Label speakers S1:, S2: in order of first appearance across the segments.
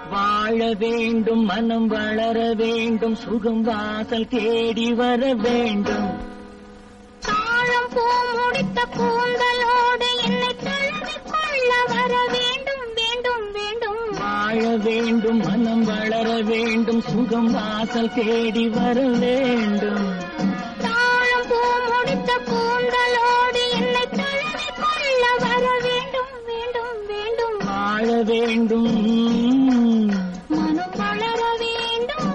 S1: வாழ வேண்டும் மனம் வளர வேண்டும் சுகம் வாசல் தேடி வர வேண்டும்
S2: தாழம் பூ முடித்த கூந்தலோடு என்னை தழுவிக் கொள்ள வர வேண்டும் வேண்டும் வேண்டும்
S1: வாழ வேண்டும் மனம் வளர வேண்டும் சுகம் வாசல் தேடி வர வேண்டும்
S2: தாழம் பூ முடித்த கூந்தலோடு என்னை தழுவிக் கொள்ள வர வேண்டும் வேண்டும் வேண்டும்
S1: வாழ வேண்டும்
S2: மனம் வளர வேண்டும்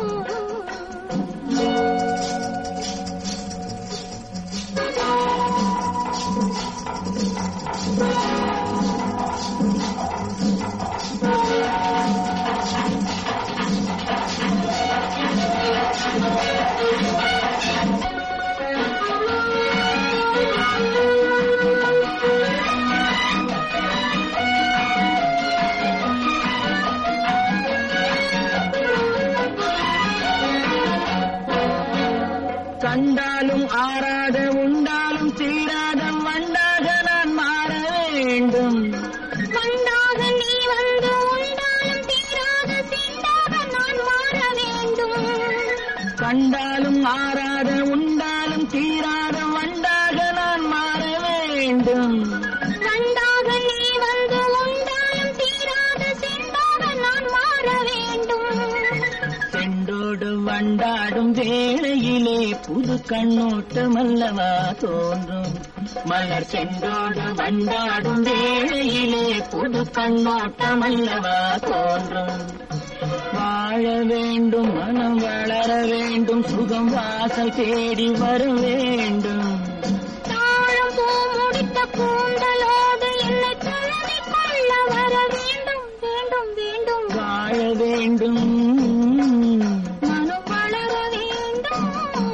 S1: கண்டாலும் ஆறாத உண்டாலும் தீராத வண்டாக நான் மாற வேண்டும்
S2: வண்டாக நீ வந்து உண்டாலும் தீராத தீண்டாக நான் மாற வேண்டும்
S1: கண்டாலும் ஆறாத உண்டாலும் தீராத வண்டாக நான் மாற வேண்டும்
S2: வண்டாக நீ வந்து உண்டாலும் தீராத செண்டாக நான் மாற வேண்டும்
S1: செண்டோடு வண்டாடும் வேளையிலே புது கண்ணோட்டம் அல்லவா தோன்றும் மலர் செண்டோடு வண்டாடும் வேளையிலே புது கண்ணோட்டம் அல்லவா தோன்றும் வாழ வேண்டும் மனம் வளர வேண்டும் சுகம் வாசல் தேடி வர வேண்டும்
S2: தாழம் பூ முடித்த கூந்தலோடு என்னை தழுவிக் கொள்ள வர வேண்டும் வேண்டும் வேண்டும்
S1: வாழ வேண்டும்
S2: மனம் வளர வேண்டும்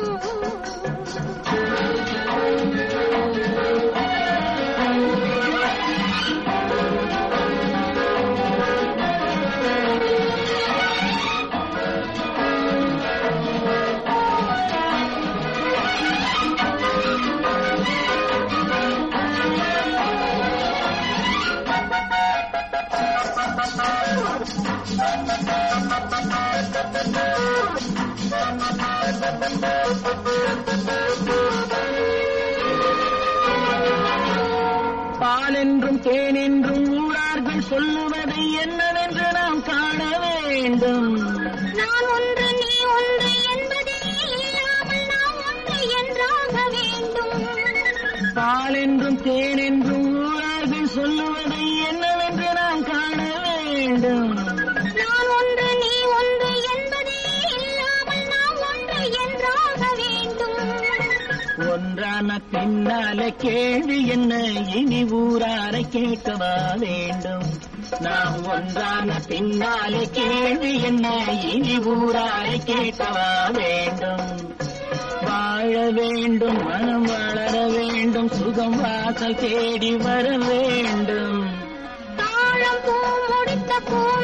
S1: பால் என்றும் தேன் என்றும் ஊரார்கள் சொல்லுவதை என்னவென்று நாம் காண வேண்டும்
S2: நான் ஒன்று நீ ஒன்று என்பதே இல்லாமல் நாம் ஒன்று என்றாக வேண்டும்
S1: பால் என்றும் தேன் என்றும் ஊரார்கள் சொல்லுவதை என்னவென்று நாம் காண வேண்டும்
S2: நான் ஒன்று நீ ஒன்று என்பதே இல்லாமல் நாம் ஒன்று என்றாக வேண்டும்
S1: ஒன்றான பின்னால கேள்வி என்ன இனி ஊராரை கேட்கவா வேண்டும் நாம் ஒன்றான பின்னாலே கேள்வி என்ன இனி ஊராரை கேட்கவா வேண்டும் வாழ வேண்டும் மனம் வளர வேண்டும் சுகம் வாசல் தேடி வர வேண்டும்
S2: தாழம் பூ முடித்த பூ